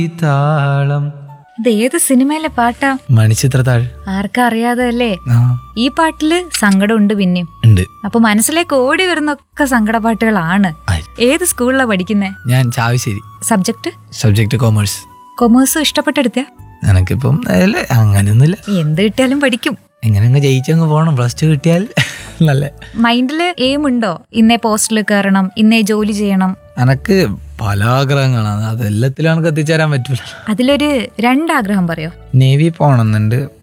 ഈ താളം ഇത് ഏത് സിനിമയിലെ പാട്ടാ മണിച്ചിത്രത്താഴ് ആർക്കാ അറിയാതല്ലേ ആ ഈ പാട്ടില് സങ്കടമുണ്ട് പിന്നെയും ഉണ്ട് അപ്പൊ മനസ്സിലേക്ക് ഓടി വരുന്നൊക്കെ സങ്കട പാട്ടുകളാണ് ആയി. ഏത് സ്കൂളിലാ പഠിക്കുന്നേ ഞാൻ Chavassery subject subject commerce commerce ഇഷ്ടപ്പെട്ടെടുത്ത എനക്കിപ്പം അല്ല അങ്ങനെയൊന്നുമില്ല എന്ത് കിട്ടിയാലും പഠിക്കും എങ്ങനെ അങ്ങ് ജയിച്ചങ്ങ് പോകണം പ്ലസ് ടു കിട്ടിയാൽ നല്ല മൈൻഡില് എയിം ഉണ്ടോ ഇന്നേ പോസ്റ്റിൽ കയറണം ഇന്നേ ജോലി ചെയ്യണം എനക്ക് പല ആഗ്രഹങ്ങളാണ് അതെല്ലാത്തിലും എനക്ക് എത്തിച്ചേരാൻ പറ്റൂല അതിലൊരു രണ്ടാഗ്രഹം പറയോ നേവി പോകണമെന്നുണ്ട്